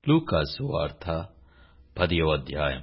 లూకాసు వార్త పదియవ అధ్యాయం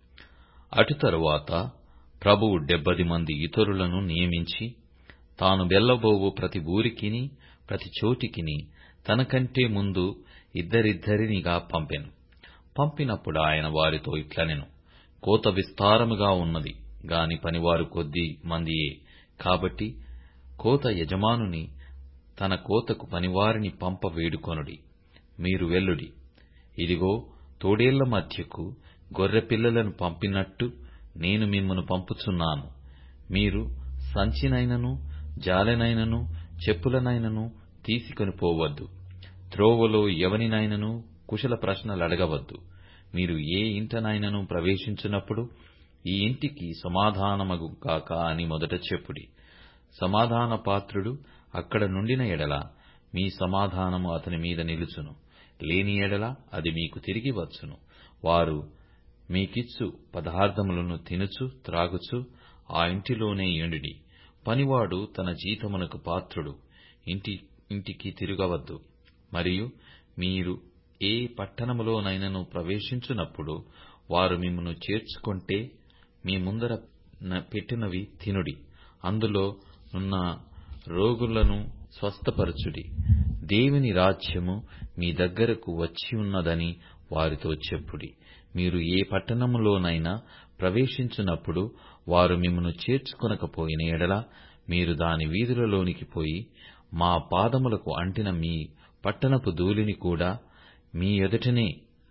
అటు తరువాత ప్రభువు డెబ్బది మంది ఇతరులను నియమించి తాను వెళ్ళబోవు ప్రతి ఊరికిని ప్రతి చోటికిని తనకంటే ముందు ఇద్దరిద్దరినిగా పంపెను పంపినప్పుడాయన వారితో ఇట్లనెను కోత విస్తారముగా ఉన్నది గాని పనివారు కొద్ది మందియే కాబట్టి కోత యజమానుని తన కోతకు పనివారిని పంప వేడుకొనుడి మీరు వెళ్ళుడి ఇదిగో తోడేళ్ల మధ్యకు గొర్రెపిల్లలను పంపినట్టు నేను మిమ్మును పంపుచున్నాను మీరు సంచినైనను జాలెనైనను చెప్పులనైనను తీసుకొని పోవద్దు త్రోవలో ఎవనినైనను కుశల ప్రశ్నలడగవద్దు మీరు ఏ ఇంటనైనను ప్రవేశించునప్పుడు ఈ ఇంటికి సమాధానమగు గాక అని మొదట చెప్పుడి సమాధాన పాత్రుడు అక్కడ నుండిన ఎడల మీ సమాధానము అతని మీద నిలుచును లేని ఎడల అది మీకు తిరిగి వచ్చును వారు మీకిచ్చు పదార్థములను తినుచు త్రాగుచు ఆ ఇంటిలోనే యుండుడి పనివాడు తన జీతమునకు పాత్రుడు ఇంటికి తిరగవద్దు మరియు మీరు ఏ పట్టణములోనైనను ప్రవేశించునప్పుడు వారు మిమ్మును చేర్చుకొంటే మీ ముందర పెట్టినవి తినుడి అందులో నున్న రోగులను స్వస్థపరచుడి దేవుని రాజ్యము మీ దగ్గరకు వచ్చియున్నదని వారితో చెప్పుడి మీరు ఏ పట్టణములోనైనా ప్రవేశించునప్పుడు వారు మిమ్మును చేర్చుకొనకపోయిన ఎడల మీరు దాని వీధులలోనికి పోయి మా పాదములకు అంటిన మీ పట్టణపు ధూళిని కూడా మీ ఎదుటనే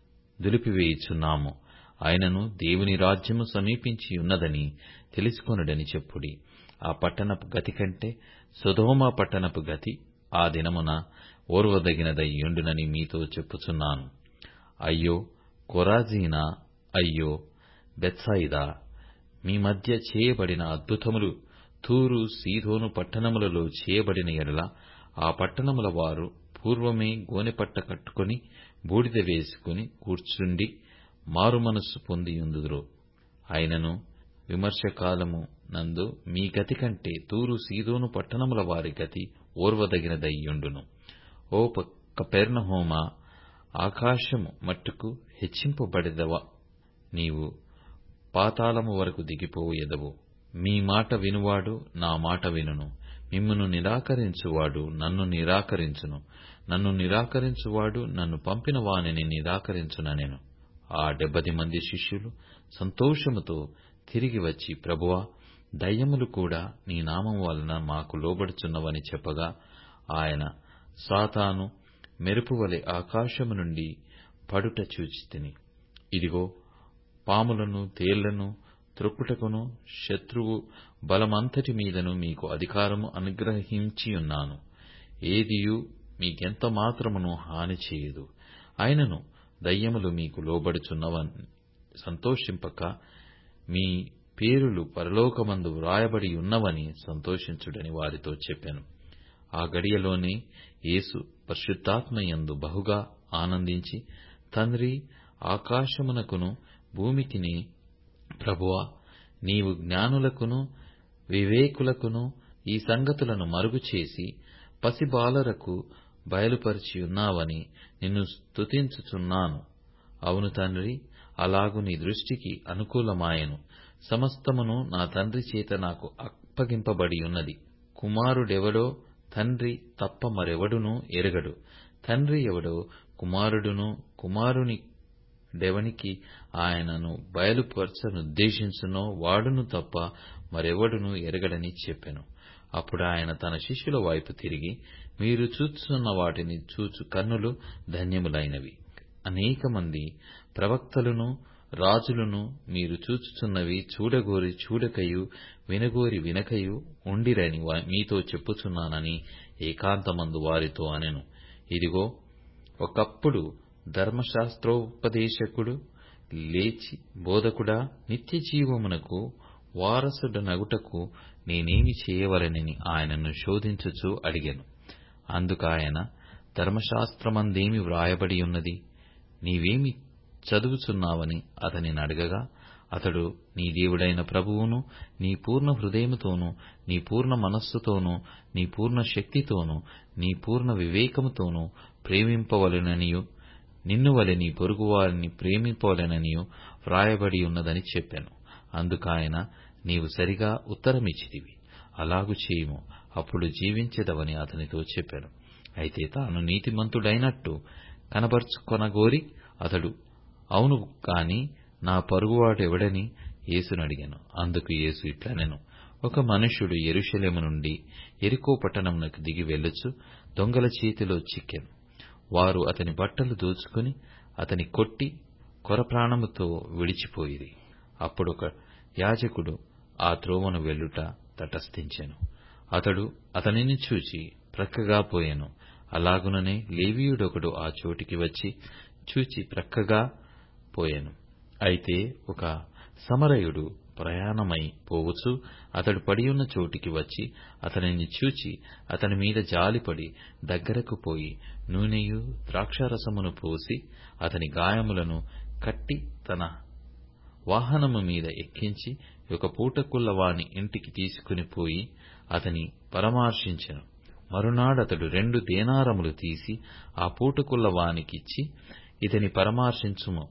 దులిపివేయుచున్నాము అయినను దేవుని రాజ్యము సమీపించి ఉన్నదని తెలుసుకొనుడని చెప్పుడి ఆ పట్టణపు గతి కంటే సొదోమ పట్టణపు గతి ఆ దినమున ఓర్వదగినదయ్యుండునని మీతో చెప్పుచున్నాను అయ్యో కొరాజీనా అయ్యో బెత్సాయిదా మీ మధ్య చేయబడిన అద్భుతములు తూరు సీదోను పట్టణములలో చేయబడిన ఎడల ఆ పట్టణముల వారు పూర్వమే గోనెపట్ట కట్టుకొని బూడిద వేసుకుని కూర్చుండి మారుమనస్సు పొందియుందురు అయినను విమర్శకాలము నందు మీ గతి కంటే తూరు సీదోను పట్టణముల వారి గతి ఓర్వదగినదయ్యుండును ఓ కపెర్నహూమా ఆకాశము మట్టుకు హెచ్చింపబడెదవ నీవు పాతాళము వరకు దిగిపోయెదవు మీ మాట వినువాడు నా మాట వినును మిమ్మును నిరాకరించువాడు నన్ను నిరాకరించును నన్ను నిరాకరించువాడు నన్ను పంపిన వానిని నిరాకరించుననెను ఆ డెబ్బది మంది శిష్యులు సంతోషముతో తిరిగి వచ్చి ప్రభువా దయ్యములు కూడా నీ నామం వలన మాకు లోబడుచున్నవని చెప్పగా ఆయన సాతాను మెరుపువలె ఆకాశము నుండి పడుట చూచితిని ఇదిగో పాములను తేళ్లను త్రొక్కుటకును శత్రువు బలమంతటి మీదను మీకు అధికారము అనుగ్రహించియున్నాను ఏదియు మీకెంత మాత్రమును హాని చేయదు అయినను దయ్యములు మీకు లోబడుచున్నవని సంతోషింపక మీ పేరులు పరలోకమందు వ్రాయబడి ఉన్నవని సంతోషించుడని వారితో చెప్పెను ఆ గడియలోనే యేసు పరిశుద్ధాత్మయందు బహుగా ఆనందించి తండ్రి ఆకాశమునకును భూమికిని ప్రభువా నీవు జ్ఞానులకును వివేకులకును ఈ సంగతులను మరుగుచేసి పసిబాలరకు బయలుపరిచియున్నావని నిన్ను స్తుతించుచున్నాను అవును తండ్రి అలాగు నీ దృష్టికి అనుకూలమాయెను సమస్తమును నా తండ్రి చేత నాకు అప్పగింపబడి ఉన్నది కుమారుడెవడో తండ్రి తప్ప మరెవడునూ ఎరగడు తండ్రి ఎవడో కుమారుడును కుమారుని డెవనికి ఆయనను బయలుపరచనుద్దేశించునో వాడును తప్ప మరెవడునూ ఎరగడని చెప్పెను అప్పుడు ఆయన తన శిష్యుల వైపు తిరిగి మీరు చూచున్న వాటిని చూచు కన్నులు ధన్యములైనవి అనేక మంది ప్రవక్తలును రాజులను మీరు చూచుచున్నవి చూడగోరి చూడకయు వినగోరి వినకయు ఉండిరని మీతో చెప్పుచున్నానని ఏకాంతమందు వారితో అనెను ఇదిగో ఒకప్పుడు ధర్మశాస్త్రోపదేశకుడు లేచి బోధకుడా నిత్య జీవమునకు వారసుడనగుటకు నేనేమి చేయవలెనని ఆయనను శోధించుచు అడిగెను అందుకాయన ధర్మశాస్త్రమందేమి వ్రాయబడి ఉన్నది నీవేమి చదువుచున్నావని అతనినడగగా అతడు నీ దేవుడైన ప్రభువును నీ పూర్ణ హృదయముతోనూ నీ పూర్ణ మనస్సుతోనూ నీ పూర్ణ శక్తితోనూ నీ పూర్ణ వివేకముతోనూ ప్రేమింపవలెననియు నిన్ను వలె నీ పొరుగువారిని ప్రేమింపవలెననియూ వ్రాయబడి ఉన్నదని చెప్పాను అందుకాయన నీవు సరిగా ఉత్తరమిచ్చితివి అలాగు చేయుము అప్పుడు జీవించెదవని అతనితో చెప్పాను అయితే తాను నీతిమంతుడైనట్టు కనబరుచుకొనగోరి అతడు అవును కాని నా పొరుగువాడెవడని యేసునడిగాను అందుకు యేసు ఇట్లనెను ఒక మనుష్యుడు యెరూషలేము నుండి యెరికో పట్టణమునకు దిగి వెళ్ళుచు దొంగల చేతిలో చిక్కెను వారు అతని బట్టలు దోచుకుని అతని కొట్టి కొరప్రాణముతో విడిచిపోయిరి అప్పుడొక యాజకుడు ఆ త్రోవను వెళ్ళుట తటస్థించెను అతడు అతనిని చూచి ప్రక్కగా పోయెను అలాగుననే లేవీయుడొకడు ఆ చోటికి వచ్చి చూచి ప్రక్కగా పోయెను అయితే ఒక సమరయుడు ప్రయాణమై పోవుచు అతడు పడియున్న చోటికి వచ్చి అతనిని చూచి అతని మీద జాలిపడి దగ్గరకు పోయి నూనెయు ద్రాక్షారసమును పోసి అతని గాయములను కట్టి తన వాహనము మీద ఎక్కించి ఒక పూటకుళ్ళ వాని ఇంటికి తీసుకుని పోయి అతని పరామర్శించెను మరునాడతడు రెండు దేనారములు తీసి ఆ పూటకుళ్ళ వానికిచ్చి ఇతని పరామర్శించుము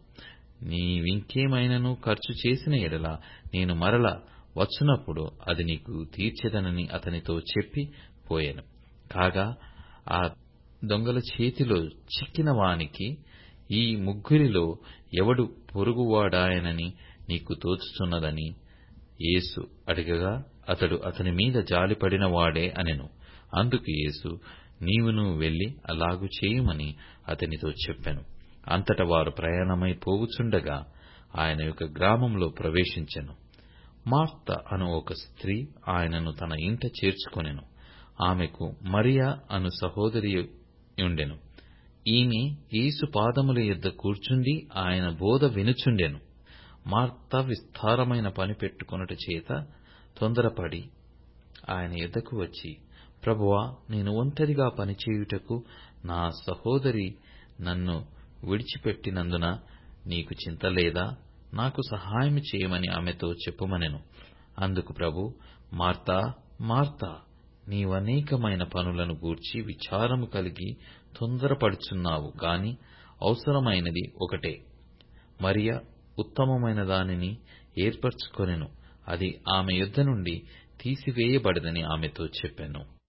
నీవింకేమైనను ఖర్చు చేసిన ఎడల నేను మరల వచ్చునప్పుడు అది నీకు తీర్చెదనని అతనితో చెప్పి పోయెను కాగా ఆ దొంగల చేతిలో చిక్కిన వానికి ఈ ముగ్గురిలో ఎవడు పొరుగువాడాయనని నీకు తోచుచున్నదని యేసు అడగగా అతడు అతని మీద జాలిపడిన వాడే అనెను అందుకు యేసు నీవును వెళ్లి అలాగు చేయుమని అతనితో చెప్పెను అంతట వారు ప్రయాణమై పోవుచుండగా ఆయన ఒక గ్రామంలో ప్రవేశించెను మార్త అను ఒక స్త్రీ ఆయనను తన ఇంట చేర్చుకొనెను ఆమెకు మరియ అను సహోదరియుండెను ఈమె యేసు పాదముల యొద్ద కూర్చుండి ఆయన బోధ వినుచుండెను మార్త విస్తారమైన పని పెట్టుకొనుట చేత తొందరపడి ఆయన యొద్దకు వచ్చి ప్రభువా నేను ఒంటరిగా పనిచేయుటకు నా సహోదరి నన్ను విడిచిపెట్టినందున నీకు చింత లేదా నాకు సహాయం చేయమని ఆమెతో చెప్పుమనెను అందుకు ప్రభు మార్తా మార్తా నీవనేకమైన పనులను గూర్చి విచారము కలిగి తొందరపడుచున్నావు గాని అవసరమైనది ఒకటే మరియ ఉత్తమమైన దానిని ఏర్పరచుకొనెను అది ఆమె యొద్ద నుండి తీసివేయబడదని ఆమెతో చెప్పెను